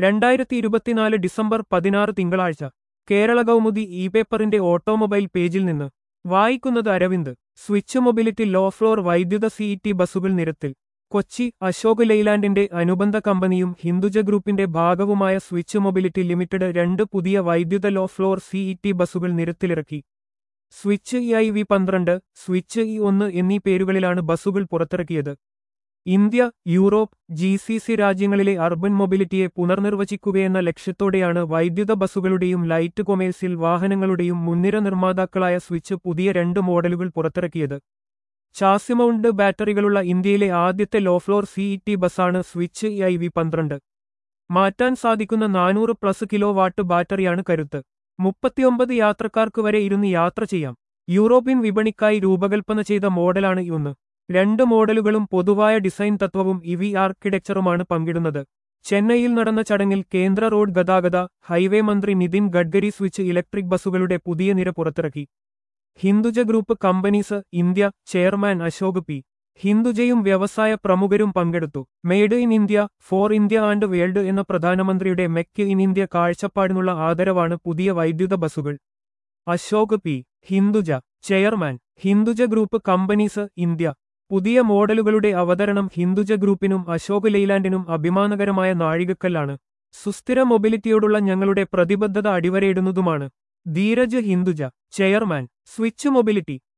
രണ്ടായിരത്തി ഇരുപത്തിനാല് ഡിസംബർ പതിനാറ് തിങ്കളാഴ്ച കേരള കൗമുദി ഇ പേപ്പറിന്റെ ഓട്ടോമൊബൈൽ പേജിൽ നിന്ന് വായിക്കുന്നത് Aravind switch mobility low floor വൈദ്യുത സിഇടി ബസ്സുകൾ നിരത്തിൽ കൊച്ചി അശോക് ലെയ്ലാൻഡിന്റെ അനുബന്ധ കമ്പനിയും ഹിന്ദുജ ഗ്രൂപ്പിന്റെ ഭാഗവുമായ സ്വിച്ച് മൊബിലിറ്റി ലിമിറ്റഡ് രണ്ട് പുതിയ വൈദ്യുത ലോ ഫ്ലോർ സിഇടി ബസ്സുകൾ നിരത്തിലിറക്കി സ്വിച്ച് ഇ ഐ വി പന്ത്രണ്ട് സ്വിച്ച് ഇ ഒന്ന് എന്നീ പേരുകളിലാണ് ബസ്സുകൾ പുറത്തിറക്കിയത് India Europe G C C രാജ്യങ്ങളിലെ അർബൻ മൊബിലിറ്റിയെ പുനർനിർവചിക്കുകയെന്ന ലക്ഷ്യത്തോടെയാണ് വൈദ്യുത ബസ്സുകളുടെയും ലൈറ്റ് കൊമേഴ്സ്യൽ വാഹനങ്ങളുടെയും മുൻനിര നിർമ്മാതാക്കളായ സ്വിച്ച് പുതിയ രണ്ട് മോഡലുകൾ പുറത്തിറക്കിയത് ചാസിമൗണ്ട് ബാറ്ററികളുള്ള ഇന്ത്യയിലെ ആദ്യത്തെ ലോ ഫ്ലോർ സിഇടി ബസ്സാണ് സ്വിച്ച് ഇ ഐ വി പന്ത്രണ്ട് മാറ്റാൻ സാധിക്കുന്ന നാനൂറ് പ്ലസ് കിലോ വാട്ട് ബാറ്ററിയാണ് കരുത്ത് മുപ്പത്തിയൊമ്പത് യാത്രക്കാർക്ക് വരെ ഇരുന്ന് യാത്ര ചെയ്യാം യൂറോപ്യൻ വിപണിക്കായി രൂപകൽപ്പന ചെയ്ത മോഡലാണ് ഇന്ന് രണ്ട് മോഡലുകളും പൊതുവായ ഡിസൈൻ തത്വവും ഇവി ആർക്കിടെക്ചറുമാണ് പങ്കിടുന്നത് ചെന്നൈയിൽ നടന്ന ചടങ്ങിൽ കേന്ദ്ര റോഡ് ഗതാഗത ഹൈവേ മന്ത്രി നിതിൻ ഗഡ്കരി സ്വിച്ച് ഇലക്ട്രിക് ബസ്സുകളുടെ പുതിയ നിര പുറത്തിറക്കി Hinduja group companies India chairman Ashok P ഹിന്ദുജയും വ്യവസായ പ്രമുഖരും പങ്കെടുത്തു made in India for India and world എന്ന പ്രധാനമന്ത്രിയുടെ മെക്ക് ഇൻ ഇന്ത്യ കാഴ്ചപ്പാടിനുള്ള ആദരവാണ് പുതിയ വൈദ്യുത ബസ്സുകൾ Ashok P Hinduja chairman Hinduja group companies India പുതിയ മോഡലുകളുടെ അവതരണം ഹിന്ദുജ ഗ്രൂപ്പിനും അശോക് ലെയ്ലാൻഡിനും അഭിമാനകരമായ നാഴികക്കല്ലാണ് സുസ്ഥിര മൊബിലിറ്റിയോടുള്ള ഞങ്ങളുടെ പ്രതിബദ്ധത അടിവരയിടുന്നതുമാണ് Dheeraj Hinduja chairman switch mobility